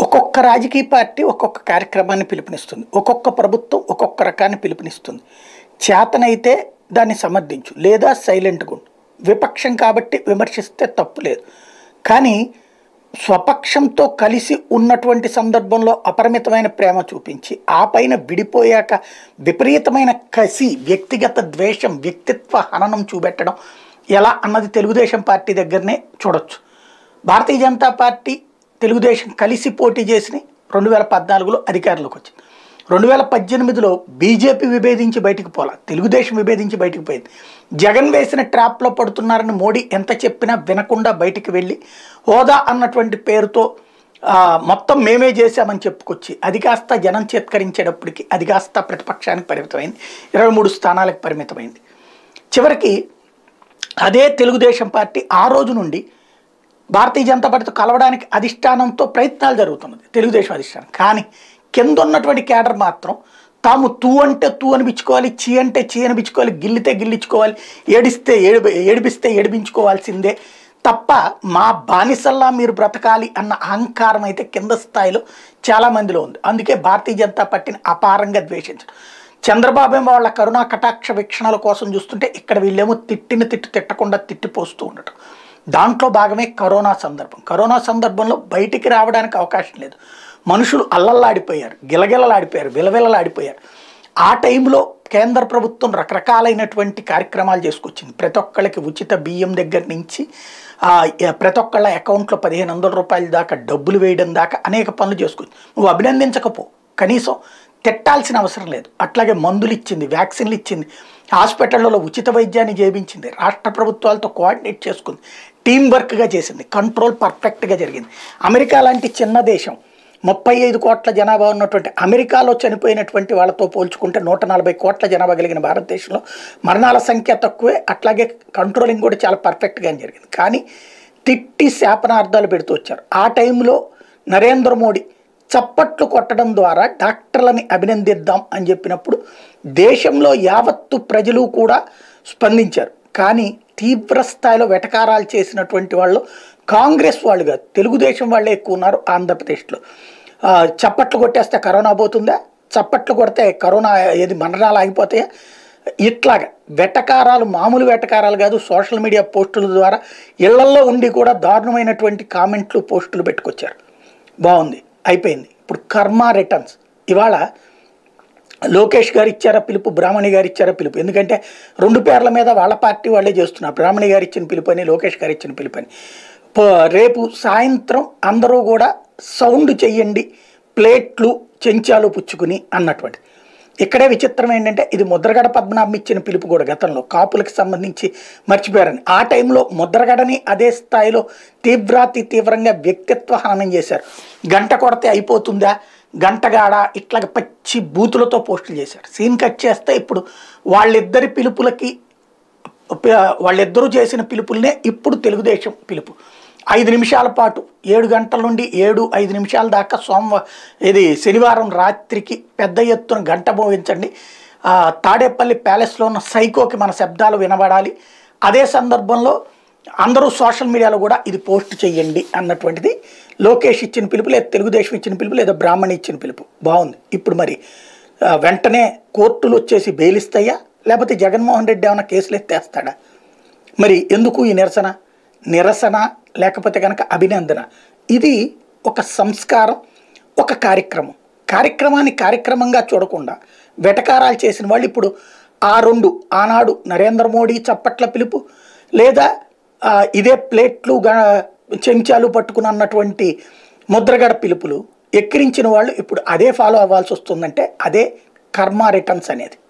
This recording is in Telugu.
ఒక్కొక్క రాజకీయ పార్టీ ఒక్కొక్క కార్యక్రమాన్ని పిలుపునిస్తుంది ఒక్కొక్క ప్రభుత్వం ఒక్కొక్క రకాన్ని పిలుపునిస్తుంది చేతనైతే దాన్ని సమర్థించు లేదా సైలెంట్గా ఉండు విపక్షం కాబట్టి విమర్శిస్తే తప్పు లేదు కానీ స్వపక్షంతో కలిసి ఉన్నటువంటి సందర్భంలో అపరిమితమైన ప్రేమ చూపించి ఆ పైన విడిపోయాక విపరీతమైన కసి వ్యక్తిగత ద్వేషం వ్యక్తిత్వ హననం చూపెట్టడం ఎలా అన్నది తెలుగుదేశం పార్టీ దగ్గరనే చూడొచ్చు భారతీయ జనతా పార్టీ తెలుగుదేశం కలిసి పోటీ చేసి రెండు వేల పద్నాలుగులో అధికారంలోకి వచ్చింది రెండు వేల పద్దెనిమిదిలో బీజేపీ విభేదించి బయటికి పోలా తెలుగుదేశం విభేదించి బయటికి పోయింది జగన్ వేసిన ట్రాప్లో పడుతున్నారని మోడీ ఎంత చెప్పినా వినకుండా బయటికి వెళ్ళి హోదా అన్నటువంటి పేరుతో ఆ, మొత్తం మేమే చేశామని చెప్పుకొచ్చి అది కాస్త జనం చేత్కరించేటప్పటికి అది కాస్త ప్రతిపక్షానికి పరిమితమైంది ఇరవై మూడు స్థానాలకు పరిమితమైంది చివరికి అదే తెలుగుదేశం పార్టీ ఆ రోజు నుండి భారతీయ జనతా పార్టీతో కలవడానికి అధిష్టానంతో ప్రయత్నాలు జరుగుతున్నది తెలుగుదేశం అధిష్టానం కానీ కింద ఉన్నటువంటి కేడర్ మాత్రం తాము తూ అంటే తూ అనిపించుకోవాలి చీ అంటే చీ అనిపించుకోవాలి గిల్లితే గిల్లించుకోవాలి ఏడిస్తే ఏడి ఏడిపిస్తే ఏడిపించుకోవాల్సిందే తప్ప మా బానిసల్లా మీరు బ్రతకాలి అన్న అహంకారం అయితే కింద స్థాయిలో చాలా మందిలో ఉంది అందుకే భారతీయ జనతా పార్టీని అపారంగా ద్వేషించడం చంద్రబాబు ఏమో వాళ్ళ కరుణా కటాక్ష వీక్షణల కోసం చూస్తుంటే ఇక్కడ వీళ్ళేమో తిట్టిన తిట్టు తిట్టకుండా తిట్టిపోస్తూ ఉండటం దాంట్లో భాగమే కరోనా సందర్భం కరోనా సందర్భంలో బయటికి రావడానికి అవకాశం లేదు మనుషులు అల్లల్లాడిపోయారు గిలగిలలాడిపోయారు విలవిలలాడిపోయారు ఆ టైంలో కేంద్ర ప్రభుత్వం రకరకాలైనటువంటి కార్యక్రమాలు చేసుకొచ్చింది ప్రతి ఒక్కళ్ళకి ఉచిత బియ్యం దగ్గర నుంచి ఆ, ఎ- ప్రతి ఒక్కళ్ళ అకౌంట్లో పదిహేను వందల రూపాయల దాకా డబ్బులు వేయడం దాకా అనేక పనులు చేసుకొచ్చింది నువ్వు అభినందించకపో కనీసం తిట్టాల్సిన అవసరం లేదు అట్లాగే మందులు ఇచ్చింది వ్యాక్సిన్లు ఇచ్చింది హాస్పిటళ్లలో ఉచిత వైద్యాన్ని చేయించింది రాష్ట్ర ప్రభుత్వాలతో కోఆర్డినేట్ చేసుకుంది టీం వర్క్గా చేసింది కంట్రోల్ పర్ఫెక్ట్గా జరిగింది అమెరికా లాంటి చిన్న దేశం ముప్పై ఐదు కోట్ల జనాభా ఉన్నటువంటి అమెరికాలో చనిపోయినటువంటి వాళ్ళతో పోల్చుకుంటే నూట నలభై కోట్ల జనాభా కలిగిన భారతదేశంలో మరణాల సంఖ్య తక్కువే అట్లాగే కంట్రోలింగ్ కూడా చాలా పర్ఫెక్ట్గా జరిగింది కానీ తిట్టి శాపనార్థాలు పెడుతూ వచ్చారు ఆ టైంలో నరేంద్ర మోడీ చప్పట్లు కొట్టడం ద్వారా డాక్టర్లని అభినందిద్దాం అని చెప్పినప్పుడు దేశంలో యావత్తు ప్రజలు కూడా స్పందించారు కానీ తీవ్ర స్థాయిలో వెటకారాలు చేసినటువంటి వాళ్ళు కాంగ్రెస్ వాళ్ళు కాదు తెలుగుదేశం వాళ్ళే ఎక్కువ ఉన్నారు ఆంధ్రప్రదేశ్లో ఆ, చప్పట్లు కొట్టేస్తే కరోనా పోతుందా చప్పట్లు కొడితే కరోనా ఏది మరణాలు ఆగిపోతాయా ఇట్లాగా వెటకారాలు మామూలు వెటకారాలు కాదు సోషల్ మీడియా పోస్టుల ద్వారా ఇళ్లల్లో ఉండి కూడా దారుణమైనటువంటి కామెంట్లు పోస్టులు పెట్టుకొచ్చారు బాగుంది అయిపోయింది ఇప్పుడు కర్మ రిటర్న్స్ ఇవాళ లోకేష్ గారు ఇచ్చారా పిలుపు బ్రాహ్మణి గారు ఇచ్చారా పిలుపు ఎందుకంటే రెండు పేర్ల మీద వాళ్ళ పార్టీ వాళ్ళే చేస్తున్నారు బ్రాహ్మణి గారు ఇచ్చిన పిలుపు అని లోకేష్ గారు ఇచ్చిన పిలుపు అని ప- రేపు సాయంత్రం అందరూ కూడా సౌండ్ చెయ్యండి ప్లేట్లు చెంచాలు పుచ్చుకుని అన్నటువంటి ఇక్కడే విచిత్రం ఏంటంటే ఇది ముద్రగడ పద్మనాభం ఇచ్చిన పిలుపు కూడా గతంలో కాపులకు సంబంధించి మర్చిపోయారని ఆ టైంలో ముద్రగడని అదే స్థాయిలో తీవ్రాతి తీవ్రంగా వ్యక్తిత్వ హననం చేశారు గంట కొడితే అయిపోతుందా గంటగాడ ఇట్లా పచ్చి బూతులతో పోస్టులు చేశారు సీన్ కట్ చేస్తే ఇప్పుడు వాళ్ళిద్దరి పిలుపులకి ప- వాళ్ళిద్దరూ చేసిన పిలుపులనే ఇప్పుడు తెలుగుదేశం పిలుపు ఐదు నిమిషాల పాటు ఏడు గంటల నుండి ఏడు ఐదు నిమిషాల దాకా సోమవారం ఇది శనివారం రాత్రికి పెద్ద ఎత్తున గంట మోగించండి ఆ, తాడేపల్లి ప్యాలెస్లో ఉన్న సైకోకి మన శబ్దాలు వినబడాలి అదే సందర్భంలో అందరూ సోషల్ మీడియాలో కూడా ఇది పోస్ట్ చేయండి అన్నటువంటిది లోకేష్ ఇచ్చిన పిలుపు లేదా తెలుగుదేశం ఇచ్చిన పిలుపు లేదా బ్రాహ్మణి ఇచ్చిన పిలుపు బాగుంది ఇప్పుడు మరి ఆ, వెంటనే కోర్టులు వచ్చేసి బెయిలిస్తాయా లేకపోతే జగన్మోహన్ రెడ్డి ఏమైనా కేసులు ఎత్తేస్తాడా మరి ఎందుకు ఈ నిరసన నిరసన లేకపోతే కనుక అభినందన ఇది ఒక సంస్కారం ఒక కార్యక్రమం కార్యక్రమాన్ని కార్యక్రమంగా చూడకుండా వెటకారాలు చేసిన వాళ్ళు ఇప్పుడు ఆ రెండు ఆనాడు నరేంద్ర మోడీ చప్పట్ల పిలుపు లేదా ఆ, ఇదే ప్లేట్లు గా- చెంచాలు పట్టుకుని అన్నటువంటి ముద్రగడ పిలుపులు ఎక్కిరించిన వాళ్ళు ఇప్పుడు అదే ఫాలో అవ్వాల్సి వస్తుందంటే అదే కర్మ రిటర్న్స్ అనేది